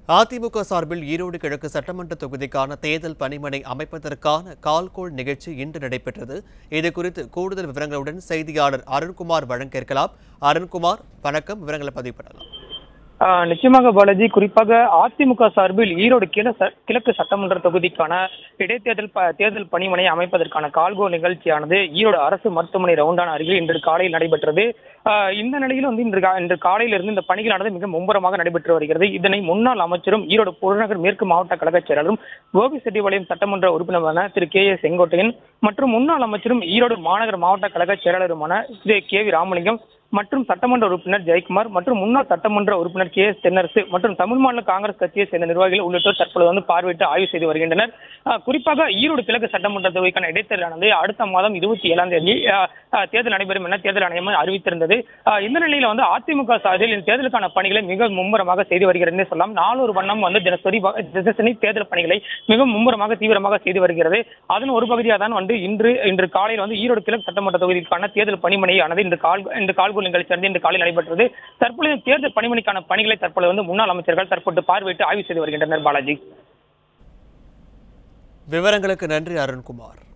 அதிமுக சார்பில் ஈரோடு கிழக்கு சட்டமன்ற தொகுதிக்கான தேர்தல் பணிமனை அமைப்பதற்கான கால்கோள் நிகழ்ச்சி இன்று நடைபெற்றது இது குறித்து கூடுதல் விவரங்களுடன் செய்தியாளர் அருண்குமார் வழங்க இருக்கலாம் அருண்குமார் வணக்கம் விவரங்களை பதிவு பண்ணலாம் ஆஹ் நிச்சயமாக பாலாஜி குறிப்பாக அதிமுக சார்பில் ஈரோடு கிழ ச- கிழக்கு சட்டமன்ற தொகுதிக்கான இடைத்தேர்தல் ப- தேர்தல் பணிமனை அமைப்பதற்கான கால்கோ நிகழ்ச்சியானது ஈரோடு அரசு மருத்துவமனை ரவுண்டான அருகில் இன்று காலையில் நடைபெற்றது ஆஹ் இந்த நிலையில் வந்து இன்று கா- இன்று காலையிலிருந்து இந்த பணிகளானது மிக மும்முரமாக நடைபெற்று வருகிறது இதனை முன்னாள் அமைச்சரும் ஈரோடு புறநகர் மேற்கு மாவட்ட கழக செயலாளரும் கோபிசெட்டிபாளையம் சட்டமன்ற உறுப்பினரான திரு கே ஏ செங்கோட்டையன் மற்றும் முன்னாள் அமைச்சரும் ஈரோடு மாநகர மாவட்ட கழக செயலாளருமான திரு கே வி ராமலிங்கம் மற்றும் சட்டமன்ற உறுப்பினர் ஜெயக்குமார் மற்றும் முன்னாள் சட்டமன்ற உறுப்பினர் கே எஸ் தென்னரசு மற்றும் தமிழ் மாநில காங்கிரஸ் கட்சியை சேர்ந்த நிர்வாகிகள் உள்ளிட்டோர் தற்பொழுது வந்து பார்வையிட்டு ஆய்வு செய்து வருகின்றனர் ஆஹ் குறிப்பாக ஈரோடு கிழக்கு சட்டமன்ற தொகுதிக்கான இடைத்தேர்தலானது அடுத்த மாதம் இருபத்தி ஏழாம் தேதி ஆஹ், ஆஹ், தேர்தல் நடைபெறும் என தேர்தல் ஆணையம் அறிவித்திருந்தது ஆஹ், இந்த நிலையில வந்து அதிமுக சார்பில் இந்த தேர்தலுக்கான பணிகளை மிக மும்முரமாக செய்து வருகிறது சொல்லலாம் நானூறு வண்ணம் வந்து தினசரி வ- தினசரி தேர்தல் பணிகளை மிக மும்முரமாக தீவிரமாக செய்து வருகிறது அதன் ஒரு பகுதியாக தான் வந்து இன்று இன்று காலையில் வந்து ஈரோடு கிழக்கு சட்டமன்ற தொகுதிக்கான தேர்தல் பணிமனையானது இன்று கால் இன்று கால்கோல் நிகழ்ச்சி வந்து இன்று காலை நடைபெற்றது தற்பொழுது தேர்தல் பணிமனைக்கான பணிகளை தற்பொழுது வந்து முன்னாள் அமைச்சர்கள் தற்போது பார்வையிட்டு ஆய்வு செய்து வருகின்றனர் பாலாஜி விவரங்களுக்கு நன்றி அருண்குமார்